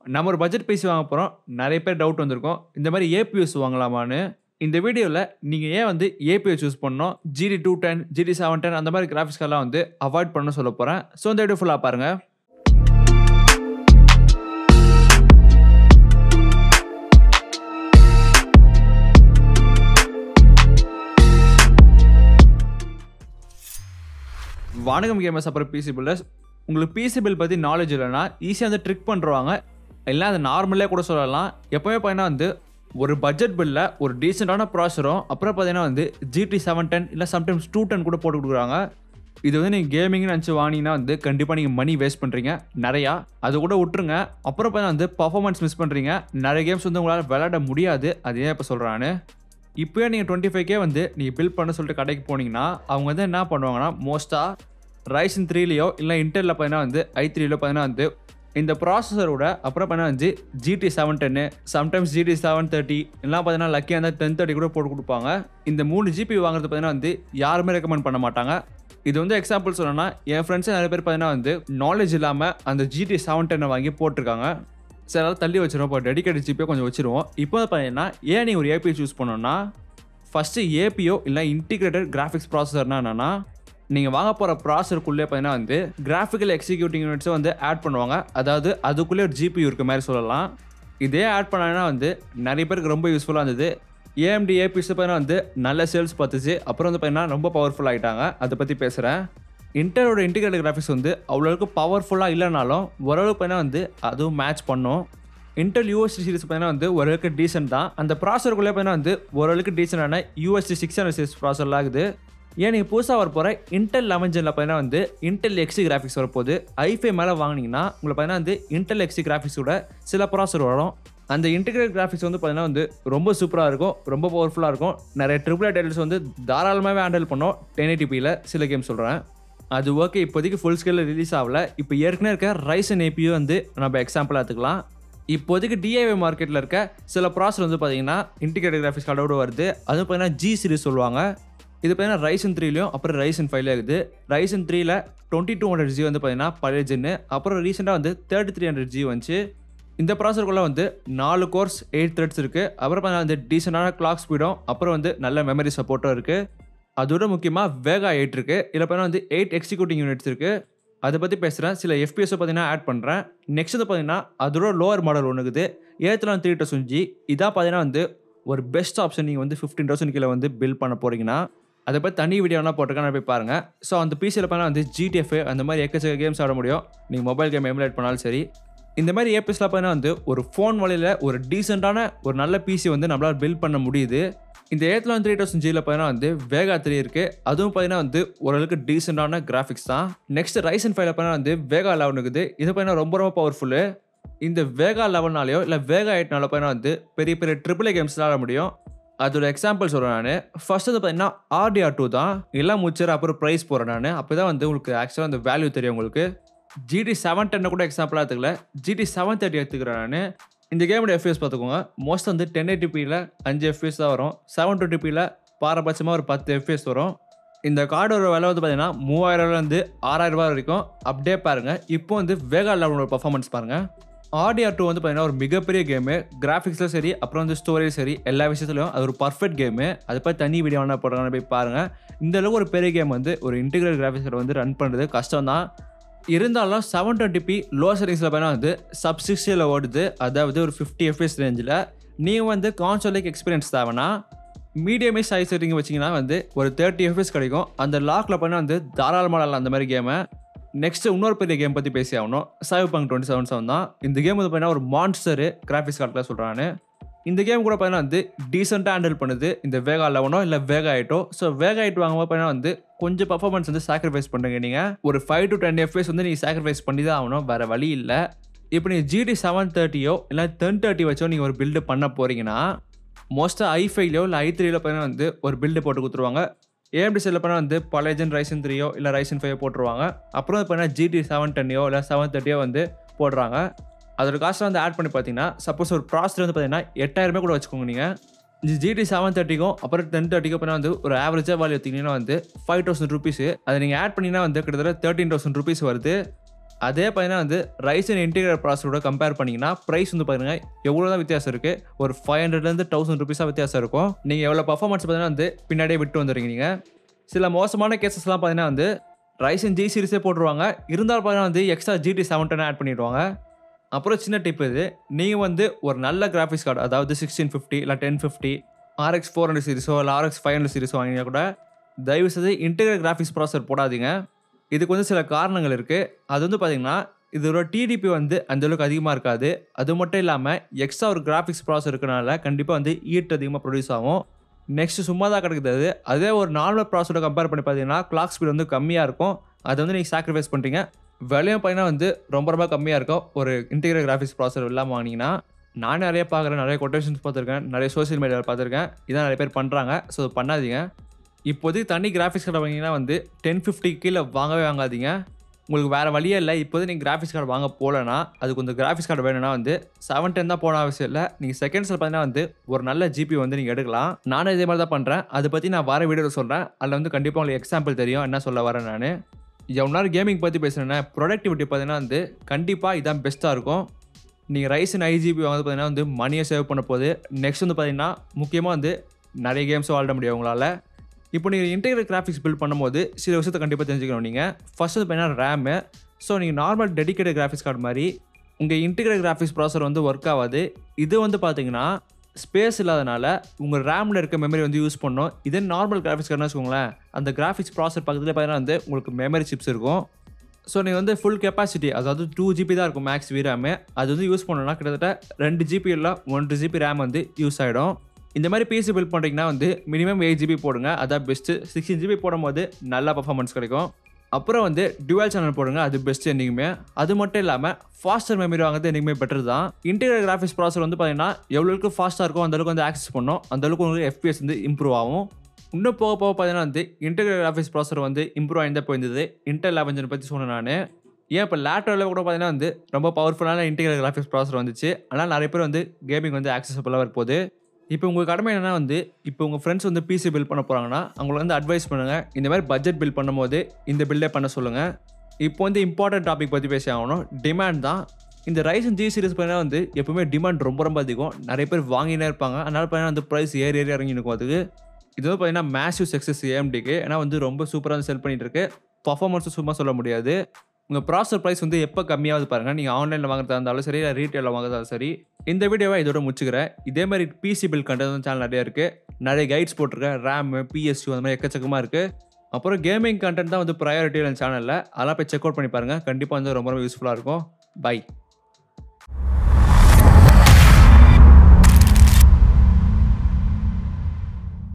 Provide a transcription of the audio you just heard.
நம்ம ஒரு budget PC வாங்க போகிறோம் நிறைய பேர் டவுட் வந்திருக்கும் இந்த மாதிரி ஏபிஎஸ் வாங்கலாமான்னு இந்த வீடியோவில் நீங்கள் ஏன் வந்து ஏபிஎஸ் சூஸ் பண்ணணும் GT two ten GT seven ten அந்த மாதிரி கிராஃபிக்ஸ் கார்டெலாம் வந்து அவாய்ட் பண்ண சொல்ல போகிறேன் ஸோ இந்த வீடியோ ஃபுல்லாக பாருங்கள் வணக்கம் கேமர்ஸ் அப்புறம் பிசி பில்லர்ஸ் உங்களுக்கு பிசி பில் பற்றி நாலேஜ் இல்லைன்னா ஈஸியாக வந்து ட்ரிக் பண்ணுறவாங்க இல்லை அது நார்மலே கூட சொல்லலாம் எப்போவுமே பார்த்தீங்கன்னா வந்து ஒரு பட்ஜெட் பில்லில் ஒரு டீசெண்டான ப்ராசரும் அப்புறம் பார்த்தீங்கன்னா வந்து ஜிடி செவன் டென் இல்லை சம்டைம்ஸ் டூ டென் கூட போட்டு கொடுக்குறாங்க இது வந்து நீங்கள் கேமிங்னு நினச்சி வாங்கினீங்கன்னா வந்து கண்டிப்பாக நீங்கள் மணி வேஸ்ட் பண்ணுறீங்க நிறையா அது கூட விட்டுருங்க அப்புறம் பார்த்தீங்கன்னா வந்து பர்ஃபார்மன்ஸ் மிஸ் பண்ணுறீங்க நிறைய கேம்ஸ் வந்து உங்களால் விளையாட முடியாது அது ஏன் இப்போ சொல்கிறான்னு இப்போயே நீங்கள் டுவெண்ட்டி ஃபைவ் கே வந்து நீங்கள் பில் பண்ண சொல்லிட்டு கடைக்கு போனீங்கன்னா அவங்க வந்து என்ன பண்ணுவாங்கன்னா மோஸ்ட்டாக ரைசன் த்ரீலேயோ இல்லை இன்டெலில் பார்த்தீங்கன்னா வந்து ஐ த்ரீல பார்த்தீங்கன்னா வந்து இந்த ப்ராசஸரோட அப்புறம் பார்த்தீங்கன்னா வந்து ஜிடி செவன் டென்னு சம்டைம்ஸ் ஜிடி செவன் தேர்ட்டி எல்லாம் பார்த்தீங்கன்னா லக்கியாக இருந்தால் டென் தேர்ட்டி கூட போட்டு கொடுப்பாங்க இந்த மூணு ஜிபி வாங்குறது பார்த்தீங்கன்னா வந்து யாருமே ரெக்கமெண்ட் பண்ண மாட்டாங்க இது வந்து எக்ஸாம்பிள் சொல்லணும்னா என் ஃப்ரெண்ட்ஸே நிறைய பேர் பார்த்தீங்கன்னா வந்து நாலேஜ் இல்லாமல் அந்த ஜிடி செவன் டென்னை வாங்கி போட்டிருக்காங்க சரி அதாவது தள்ளி வச்சிருவோம் இப்போ டெடிக்கேட் ஜிபியை கொஞ்சம் வச்சிருவோம் இப்போ பார்த்தீங்கன்னா ஏன் நீங்கள் ஒரு ஏபிஐ சூஸ் பண்ணோன்னா ஃபஸ்ட்டு ஏபிஓ இல்லை இன்டிகிரேட்டட் கிராஃபிக்ஸ் ப்ராசஸர்னா என்னென்னா நீங்கள் வாங்க போகிற ப்ராசருக்குள்ளே பார்த்தீங்கன்னா வந்து கிராஃபிக்கல் எக்ஸிக்யூட்டிங் யூனிட்ஸை வந்து ஆட் பண்ணுவாங்க அதாவது அதுக்குள்ளே ஒரு ஜிபி இருக்க மாதிரி சொல்லலாம் இதே ஆட் பண்ணாங்கன்னா வந்து நிறைய பேருக்கு ரொம்ப யூஸ்ஃபுல்லாக இருந்தது ஏஎம்டி ஏபிஎஸ் பார்த்தீங்கன்னா வந்து நல்ல சேல்ஸ் பார்த்துச்சு அப்புறம் வந்து பார்த்தீங்கன்னா ரொம்ப பவர்ஃபுல் ஆகிட்டாங்க அதை பற்றி பேசுகிறேன் இன்டரோட இன்டிகிரேட்டட் கிராஃபிக்ஸ் வந்து அவ்வளோக்கு பவர்ஃபுல்லாக இல்லைனாலும் ஓரளவுக்கு பார்த்தீங்கன்னா வந்து அதுவும் மேட்ச் பண்ணும் இன்டெல் யூஎஸ்டி சீரிஸ் பார்த்தீங்கன்னா வந்து ஓரளவுக்கு டீசென்ட் தான் அந்த ப்ராசருக்குள்ளே பார்த்தீங்கன்னா வந்து ஓரளவுக்கு டீசெண்டான யூஎஸ்டி சிக்ஸ் ஹண்ட்ரட் சீரிஸ் ப்ராசரில் ஆகுது ஏன் நீங்கள் புதுசாக வர போகிற இன்டெல் லெவன் ஜெனில் பார்த்தீங்கன்னா வந்து இன்டெல் எக்ஸி கிராஃபிக்ஸ் வரப்போகுது ஐஃபை மேலே வாங்கினீங்கன்னா உங்களுக்கு பார்த்தீங்கன்னா வந்து இன்டெல் எக்ஸி கிராஃபிக்ஸோட சில ப்ராசர் வரும் அந்த இன்டிகிரேட் கிராஃபிக்ஸ் வந்து பார்த்தீங்கன்னா வந்து ரொம்ப சூப்பராக இருக்கும் ரொம்ப பவர்ஃபுல்லாக இருக்கும் நிறைய ட்ரிபிள் டைட்டில்ஸ் வந்து தாராளமாகவே ஹேண்டில் பண்ணோம் டென் எயிட்டிபியில் சில கேம் சொல்கிறேன் அது ஓகே இப்போதைக்கு ஃபுல் ஸ்கேலில் ரிலீஸ் ஆகல இப்போ ஏற்கனவே இருக்க ரைசன் ஏபியோ வந்து நம்ம எக்ஸாம்பிள் எடுத்துக்கலாம் இப்போதைக்கு டிஐவி மார்க்கெட்டில் இருக்க சில ப்ராசர் வந்து பார்த்தீங்கன்னா இன்டிகிரேட்டட் கிராஃபிக்ஸ் கார்டோட வருது அதுவும் பார்த்தீங்கன்னா ஜி சீரிஸ் சொல்லுவாங்க இது பார்த்தீங்கன்னா ரைசன் த்ரீலையும் அப்புறம் ரைசன் ஃபைவ்ல இருக்குது ரைசன் த்ரீல டுவெண்ட்டி டூ ஹண்ட்ரட் ஜி வந்து பார்த்தீங்கன்னா பழைய ஜென்னு அப்புறம் ரீசெண்டாக வந்து தேர்ட்டி த்ரீ ஹண்ட்ரட் ஜி வந்துச்சு இந்த ப்ராசருக்குள்ளே வந்து நாலு கோர்ஸ் எயிட் த்ரெட்ஸ் இருக்குது அப்புறம் பார்த்தீங்கன்னா வந்து டீசெண்டான கிளாக் ஸ்பீடும் அப்புறம் வந்து நல்ல மெமரி சப்போர்ட்டும் இருக்குது அதோட முக்கியமாக வேகா எயிட் இருக்குது இதில் பார்த்தீங்கன்னா வந்து எயிட் எக்ஸிக்யூட்டிங் யூனிட்ஸ் இருக்குது அதை பற்றி பேசுகிறேன் சில எஃபிஎஸை பார்த்தீங்கன்னா ஆட் பண்ணுறேன் நெக்ஸ்ட் வந்து பார்த்தீங்கன்னா அதோட லோவர் மாடல் ஒன்று இருக்குது ஏற்றுலாம் த்ரீ தௌசண்ட் ஜி இதாக பார்த்தீங்கன்னா வந்து ஒரு பெஸ்ட் ஆப்ஷன் நீங்கள் வந்து ஃபிஃப்டீன் தௌசண்ட் கீழே வந்து பில் பண்ண போகிறீங்கன்னா அதை பற்றி தனி வீடியோலாம் போட்டிருக்கேன் போய் பாருங்கள் ஸோ அந்த பிசியில் பார்த்தா வந்து ஜிடிஎஃப் அந்த மாதிரி எக்கச்சக்க கேம்ஸ் ஆட முடியும் நீங்கள் மொபைல் கேம் எமுலேட் பண்ணாலும் சரி இந்த மாதிரி ஏபிஎஸ்லாம் பார்த்தீங்கன்னா வந்து ஒரு ஃபோன் வழியில் ஒரு டீசெண்டான ஒரு நல்ல பிசி வந்து நம்மளால் பில்ட் பண்ண முடியுது இந்த ஏத்லான் த்ரீ தௌசண்ட் ஜியில் பார்த்தீங்கன்னா வந்து வேகா த்ரீ இருக்குது அதுவும் பார்த்தீங்கன்னா வந்து ஓரளவுக்கு டீசெண்டான கிராஃபிக்ஸ் தான் நெக்ஸ்ட் ரைசன் ஃபைவ்ல பார்த்தீங்கன்னா வந்து வேகா லெவன் இருக்குது இது பார்த்தீங்கன்னா ரொம்ப ரொம்ப பவர்ஃபுல்லு இந்த வேகா லெவனாலேயோ இல்லை வேகா எயிட்னால பார்த்தீங்கன்னா வந்து பெரிய பெரிய ட்ரிபிள் கேம்ஸ் விளாட முடியும் அதோட எக்ஸாம்பிள் சொல்கிறேன் நான் ஃபர்ஸ்ட் வந்து பார்த்தீங்கன்னா ஆர்டிஆர் டூ தான் எல்லாம் முடிச்சார் அப்புறம் ப்ரைஸ் போகிறேன் நான் அப்போ தான் வந்து உங்களுக்கு ஆக்சுவலாக அந்த வேல்யூ தெரியும் உங்களுக்கு ஜிடி செவன் டென்னை கூட எக்ஸாம்பிளாக எடுத்துக்கல ஜிடி செவன் தேர்ட்டி எடுத்துக்கிறேன் நான் இந்த கேமோட எஃப்எஸ் பார்த்துக்கோங்க மோஸ்ட் வந்து டென் எயிட்டிபியில் அஞ்சு எஃப்எஸ் தான் வரும் செவன் டுவெண்ட்டிபியில் பாரபட்சமாக ஒரு பத்து எஃப்எஸ் வரும் இந்த கார்டோட விலை வந்து பார்த்தீங்கன்னா மூவாயிரம்லேருந்து ஆறாயிரம் ரூபாய் வரைக்கும் அப்படியே பாருங்கள் இப்போ வந்து வேகா லெவனோட பர்ஃபார்மன்ஸ் பாருங்கள் ஆடிஆர் டூ வந்து பார்த்தீங்கன்னா ஒரு மிகப்பெரிய கேமு கிராஃபிக்ஸில் சரி அப்புறம் வந்து ஸ்டோரேஜ் சரி எல்லா விஷயத்துலையும் அது ஒரு பர்ஃபெக்ட் கேமு அதை பற்றி தனி வீடியோ வேணா போடுறாங்க போய் பாருங்கள் இந்த அளவுக்கு ஒரு பெரிய கேம் வந்து ஒரு இன்டிகிரல் கிராஃபிக்ஸில் வந்து ரன் பண்ணுறது கஷ்டம் தான் இருந்தாலும் செவன் டுவெண்ட்டி பி லோ செட்டிங்ஸில் பார்த்தீங்கன்னா வந்து சப் சிக்ஸ்டியில் ஓடுது அதாவது ஒரு ஃபிஃப்டி எஃப்எஸ் ரேஞ்சில் நீங்கள் வந்து கான்சோலிக் எக்ஸ்பீரியன்ஸ் தேவைன்னா மீடியமே சைஸ் செட்டிங் வச்சிங்கன்னா வந்து ஒரு தேர்ட்டி எஃப்எஸ் கிடைக்கும் அந்த லாக்கில் பண்ணால் வந்து தாராளமாக அந்த மாதிரி கேமை நெக்ஸ்ட் இன்னொரு பெரிய கேம் பற்றி பேசி ஆகணும் Cyberpunk twenty seven seven தான் இந்த கேம் வந்து பார்த்தீங்கன்னா ஒரு மான்ஸ்டரு கிராஃபிக்ஸ் கார்டில் சொல்கிறான்னு இந்த கேம் கூட பார்த்தீங்கன்னா வந்து டீசெண்டாக ஹேண்டில் பண்ணுது இந்த வேகா லெவனோ இல்லை வேகா எயிட்டோ ஸோ வேகா எயிட் வாங்கும்போது பார்த்தீங்கன்னா வந்து கொஞ்சம் பர்ஃபார்மன்ஸ் வந்து சாக்ரிஃபைஸ் பண்ணுறீங்க நீங்கள் ஒரு ஃபைவ் டு டென் எஃப்எஸ் வந்து நீங்கள் சாக்ரிஃபைஸ் பண்ணி தான் ஆகணும் வேறு வழி இல்லை இப்போ நீங்கள் ஜிடி செவன் தேர்ட்டியோ இல்லை டென் தேர்ட்டி வச்சோ நீங்கள் ஒரு பில்டு பண்ண போகிறீங்கன்னா மோஸ்ட்டாக ஐ ஃபைவ்லையோ இல்லை ஐ த்ரீல பார்த்தீங்கன்னா வந்து ஒரு பில்டு போட்டு கொடுத்துருவாங்க ஏஎம்டி செல்ல பண்ணால் வந்து பழைய ஜென் ரைசன் த்ரீயோ இல்லை ரைசன் ஃபைவ் போட்டுருவாங்க அப்புறம் வந்து பார்த்தீங்கன்னா ஜிடி செவன் டென்னையோ இல்லை செவன் தேர்ட்டியோ வந்து போடுறாங்க அதோட காஸ்ட்டை வந்து ஆட் பண்ணி பார்த்தீங்கன்னா சப்போஸ் ஒரு ப்ராசர் வந்து பார்த்தீங்கன்னா எட்டாயிரமே கூட வச்சுக்கோங்க நீங்கள் இந்த ஜிடி செவன் தேர்ட்டிக்கும் அப்புறம் டென் தேர்ட்டிக்கும் அப்புறம் வந்து ஒரு ஆவரேஜாக வேல்யூ எடுத்தீங்கன்னா வந்து ஃபைவ் தௌசண்ட் ருபீஸ் அதை நீங்கள் ஆட் பண்ணிங்கன்னா வந்து கிட்டத்தட்ட தேர்ட்டின் தௌசண்ட் ருபீஸ் வருது அதே பார்த்தீங்கன்னா வந்து ரைசன் இன்டிகிரேட் ப்ராசரோட கம்பேர் பண்ணிங்கன்னா ப்ரைஸ் வந்து பார்த்தீங்கன்னா எவ்வளோ தான் வித்தியாசம் இருக்குது ஒரு ஃபைவ் ஹண்ட்ரட்லேருந்து தௌசண்ட் ருபீஸாக வித்தியாசம் இருக்கும் நீங்கள் எவ்வளோ பர்ஃபார்மன்ஸ் பார்த்தீங்கன்னா வந்து பின்னாடியே விட்டு வந்துடுங்க நீங்கள் சில மோசமான கேசஸ்லாம் பார்த்தீங்கன்னா வந்து ரைசன் ஜி சீரிஸே போட்டுருவாங்க இருந்தாலும் பார்த்தீங்கன்னா வந்து extra GT seven ten add பண்ணிடுவாங்க அப்புறம் சின்ன டிப் இது நீங்கள் வந்து ஒரு நல்ல கிராஃபிக்ஸ் கார்டு அதாவது சிக்ஸ்டீன் ஃபிஃப்டி இல்லை ten fifty RX four hundred சீரிஸோ இல்லை ஆர்எக்ஸ் ஃபைவ் ஹண்ட்ரட் சீரிஸோ வாங்கினா கூட தயவு செய்து இன்டெகிரல் கிராஃபிக்ஸ் ப்ராசர் போடாதீங்க இதுக்கு வந்து சில காரணங்கள் இருக்குது அது வந்து பார்த்தீங்கன்னா இதோட டிடிபி வந்து அந்த அளவுக்கு அதிகமாக இருக்காது அது மட்டும் இல்லாமல் எக்ஸ்ட்ரா ஒரு கிராஃபிக்ஸ் ப்ராசர் இருக்கனால கண்டிப்பாக வந்து ஈட் அதிகமாக ப்ரொடியூஸ் ஆகும் நெக்ஸ்ட் சும்மா தான் கிடைக்குது அது அதே ஒரு நார்மல் ப்ராசரோட கம்பேர் பண்ணி பார்த்தீங்கன்னா கிளாக் ஸ்பீட் வந்து கம்மியாக இருக்கும் அதை வந்து நீங்கள் சாக்ரிஃபைஸ் பண்ணுறீங்க விலையும் பார்த்தீங்கன்னா வந்து ரொம்ப ரொம்ப கம்மியாக இருக்கும் ஒரு இன்டிகிரல் கிராஃபிக்ஸ் ப்ராசர் இல்லாமல் வாங்கினீங்கன்னா நான் நிறைய பார்க்குறேன் நிறைய கொட்டேஷன்ஸ் பார்த்துருக்கேன் நிறைய சோஷியல் மீடியாவில் பார்த்துருக்கேன் இதான் நிறைய பேர் பண்ணுறாங்க ஸோ பண்ணாதீங்க இப்போதைக்கு தனி கிராஃபிக்ஸ் கார்டு வாங்கிங்கன்னா வந்து டென் ஃபிஃப்டி கீழே வாங்கவே வாங்காதீங்க உங்களுக்கு வேறு வழியே இல்லை இப்போது நீங்கள் கிராஃபிக்ஸ் கார்டு வாங்க போகலன்னா அதுக்கு கொஞ்சம் கிராஃபிக்ஸ் கார்டு வேணும்னா வந்து செவன் டென் தான் போன அவசியம் இல்லை நீங்கள் செகண்ட்ஸில் பார்த்தீங்கன்னா வந்து ஒரு நல்ல ஜிபி வந்து நீங்கள் எடுக்கலாம் நானும் இதே மாதிரி தான் பண்ணுறேன் அதை பற்றி நான் வர வீடியோவில் சொல்கிறேன் அதில் வந்து கண்டிப்பாக உங்களுக்கு எக்ஸாம்பிள் தெரியும் என்ன சொல்ல வரேன் நான் எவ்வளோ நேரம் கேமிங் பற்றி பேசுகிறேன்னா ப்ரொடக்டிவிட்டி பார்த்தீங்கன்னா வந்து கண்டிப்பாக இதான் பெஸ்ட்டாக இருக்கும் நீங்கள் ரைசன் ஐஜிபி வாங்க பார்த்தீங்கன்னா வந்து மணியை சேவ் பண்ண போது நெக்ஸ்ட் வந்து பார்த்தீங்கன்னா முக்கியமாக வந்து நிறைய கேம்ஸும் விளாட முடியும் உங்களால் இப்போ நீங்கள் இன்டெகிரல் கிராஃபிக்ஸ் பில்ட் பண்ணும்போது சில விஷயத்தை கண்டிப்பாக தெரிஞ்சுக்கணும் நீங்கள் ஃபர்ஸ்ட் வந்து பார்த்தீங்கன்னா ரேமு ஸோ நீங்கள் நார்மல் டெடிக்கேட்டட் கிராஃபிக்ஸ் கார்டு மாதிரி உங்கள் இன்டெகிரல் கிராஃபிக்ஸ் ப்ராசர் வந்து ஒர்க் ஆகாது இது வந்து பார்த்தீங்கன்னா ஸ்பேஸ் இல்லாதனால உங்கள் ரேமில் இருக்க மெமரி வந்து யூஸ் பண்ணணும் இதே நார்மல் கிராஃபிக்ஸ் கார்டுன்னு வச்சுக்கோங்களேன் அந்த கிராஃபிக்ஸ் ப்ராசர் பக்கத்தில் பார்த்தீங்கன்னா வந்து உங்களுக்கு மெமரி சிப்ஸ் இருக்கும் ஸோ நீங்கள் வந்து ஃபுல் கெப்பாசிட்டி அதாவது டூ ஜிபி தான் இருக்கும் மேக்ஸ் வீராமு அது வந்து யூஸ் பண்ணணும்னா கிட்டத்தட்ட ரெண்டு ஜிபி இல்லை ஒன்று ஜிபி ரேம் வந்து யூஸ் ஆகிடும் இந்த மாதிரி பிசி பில்ட் பண்ணுறீங்கன்னா வந்து மினிமம் எயிட் ஜிபி போடுங்க அதான் பெஸ்ட்டு சிக்ஸ்டீன் ஜிபி போடும்போது நல்ல பர்ஃபார்மன்ஸ் கிடைக்கும் அப்புறம் வந்து டுவல் சேனல் போடுங்க அது பெஸ்ட் என்றைக்குமே அது மட்டும் இல்லாமல் ஃபாஸ்டர் மெமரி வாங்குறது என்றைக்குமே பெட்டர் தான் இன்டீரியர் கிராஃபிக்ஸ் ப்ராசர் வந்து பார்த்தீங்கன்னா எவ்வளோக்கு ஃபாஸ்ட்டாக இருக்கும் அந்த அளவுக்கு வந்து ஆக்சஸ் பண்ணும் அந்த அளவுக்கு உங்களுக்கு எஃபிஎஸ் வந்து இம்ப்ரூவ் ஆகும் இன்னும் போக போக பார்த்தீங்கன்னா வந்து இன்டெகிரல் கிராஃபிக்ஸ் ப்ராசர் வந்து இம்ப்ரூவ் ஆகிருந்தா போயிருந்தது இன்டெல் லெவஞ்சன் பற்றி சொன்னேன் நான் ஏன் இப்போ லேப்டாப்பில் கூட பார்த்தீங்கன்னா வந்து ரொம்ப பவர்ஃபுல்லான இன்டெகிரல் கிராஃபிக்ஸ் ப்ராசர் வந்துச்சு ஆனால் நிறைய பேர் வந்து கேமிங் வந்து ஆக்சசபிளாக இருப்போது இப்போ உங்கள் கடமை என்னன்னா வந்து இப்போ உங்கள் ஃப்ரெண்ட்ஸ் வந்து பிசி பில் பண்ண போகிறாங்கன்னா அவங்களுக்கு வந்து அட்வைஸ் பண்ணுங்கள் இந்த மாதிரி பட்ஜெட் பில் பண்ணும்போது இந்த பில்லே பண்ண சொல்லுங்கள் இப்போ வந்து இம்பார்ட்டன்ட் டாபிக் பற்றி பேசி ஆகணும் டிமாண்ட் தான் இந்த ரைசன் ஜி சீரிஸ் பார்த்தீங்கன்னா வந்து எப்பவுமே டிமாண்ட் ரொம்ப ரொம்ப அதிகம் நிறைய பேர் வாங்கினே இருப்பாங்க அதனால பார்த்தீங்கன்னா வந்து ப்ரைஸ் ஏறி ஏறி இறங்கி இருக்கும் அதுக்கு இது வந்து பார்த்தீங்கன்னா மேசிவ் சக்ஸஸ் ஏஎம்டிக்கு ஏன்னா வந்து ரொம்ப சூப்பராக வந்து செல் பண்ணிட்டு இருக்கு பர்ஃபார்மன்ஸும் சும்மா சொல்ல முடியாது உங்கள் ப்ராசர் ப்ரைஸ் வந்து எப்போ கம்மியாவது பாருங்கள் நீங்கள் ஆன்லைனில் வாங்குறதா இருந்தாலும் சரி இல்லை ரீட்டெயிலில் வாங்குறதா சரி இந்த வீடியோவை இதோட முடிச்சுக்கிறேன் இதே மாதிரி பிசி பில் கண்டென்ட் சேனல் நிறைய இருக்குது நிறைய கைட்ஸ் போட்டிருக்கேன் ரேம் பிஎஸ்யூ அந்த மாதிரி எக்கச்சக்கமாக இருக்குது அப்புறம் கேமிங் கண்டென்ட் தான் வந்து ப்ரையாரிட்டி சேனலில் அதெல்லாம் போய் செக் அவுட் பண்ணி பாருங்கள் கண்டிப்பாக வந்து ரொம்ப ரொம்ப யூஸ்ஃபுல்லாக இருக்கும் பை